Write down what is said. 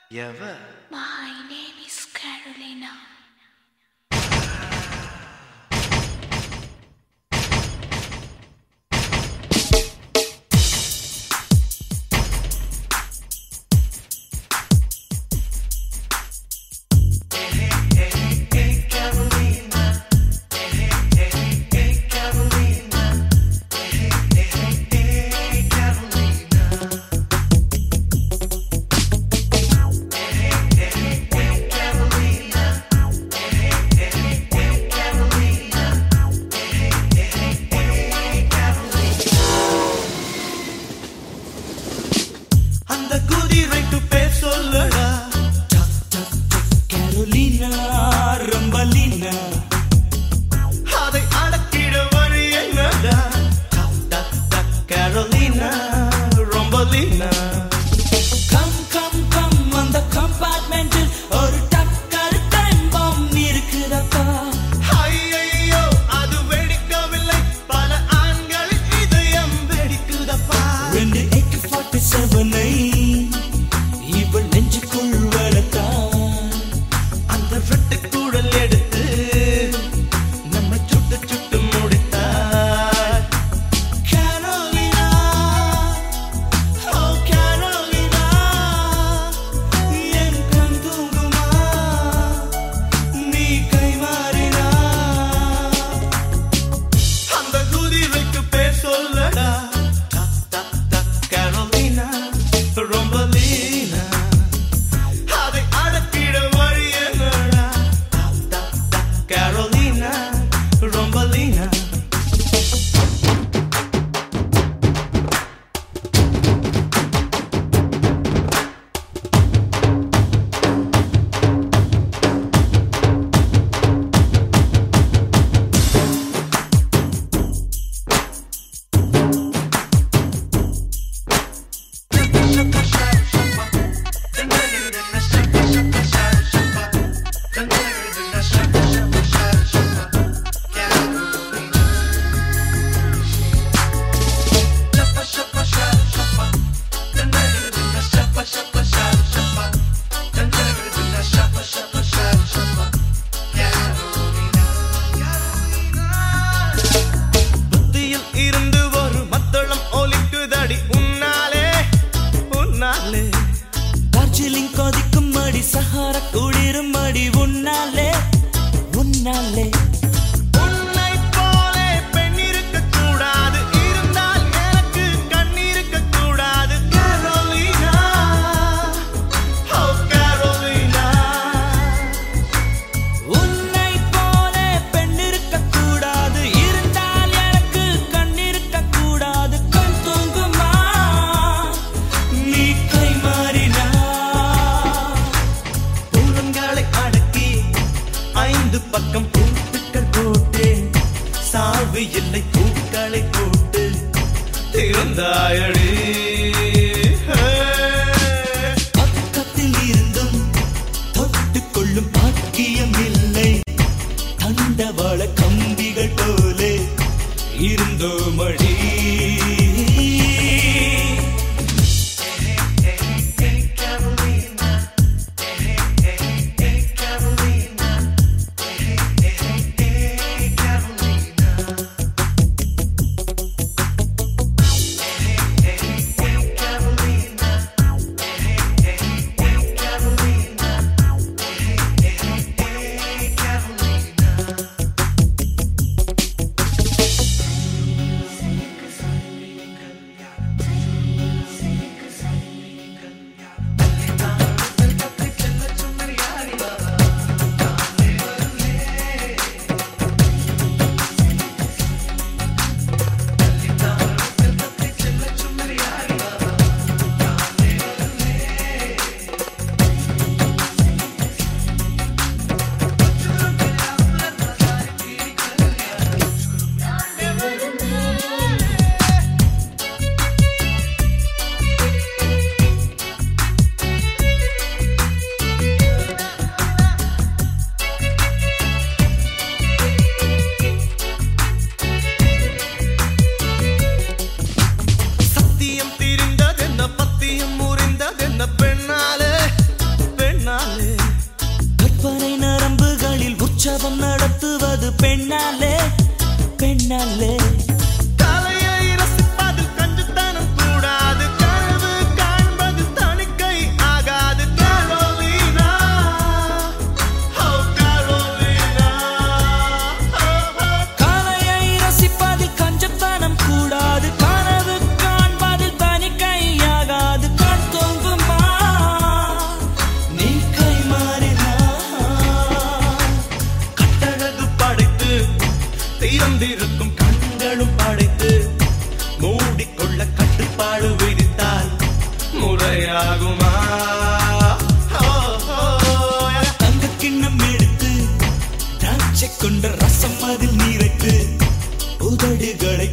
எவ My name is Carolina. அந்த குதிரைக்கு பேர் சொல்லடா கேரோலினா ரம்பலினா அதை அடக்கிட வழி என்னடா கரோலினா ரொம்பலினா கம் கம் கம் அந்த கம்பார்ட்மெண்டில் ஒரு டக்கர் டைம் பாம் இருக்குதப்பா ஐயையோ அது வெடிக்கவில்லை பல ஆண்கள் இதயம் வெடிக்குதப்பா ரெண்டு ஏக்கு ஃபார்ட்டி செவனை இவள் நெஞ்சுக்குள் வளர்த்தான் அந்த வெட்டுக்குழல் எடுத்து நம்ம சுட்டு சுட்டு முடித்தார் கேரோலினா ஓ கரோலினா என் கண் தூங்குமா நீ கை மாறினா அந்த குதிரைக்கு பேர் சொல்லடா பெண்ணாலே பெண்ணாலே தலையை ரசிப்பதில் கஞ்சுத்தனம் கூடாது கனவு காண்பது தணிக்கை ஆகாது கரோலினா ஓ கரோலினா கலையை ரசிப்பதில் கஞ்சத்தனம் கூடாது கனவு காண்பதில் தனிக்கையாகாது கண் தொங்குமா நீ கை மாறினா கட்டழகு படைத்து திறந்திருக்கும் கண்களும் படைத்து மூடிக்கொள்ள கட்டுப்பாடு விதித்தால் முறையாகுமா ஓ, ஓ, தங்க கிண்ணம் எடுத்து திராட்சை கொண்ட ரசம் அதில் நீரைத்து உதடுகளை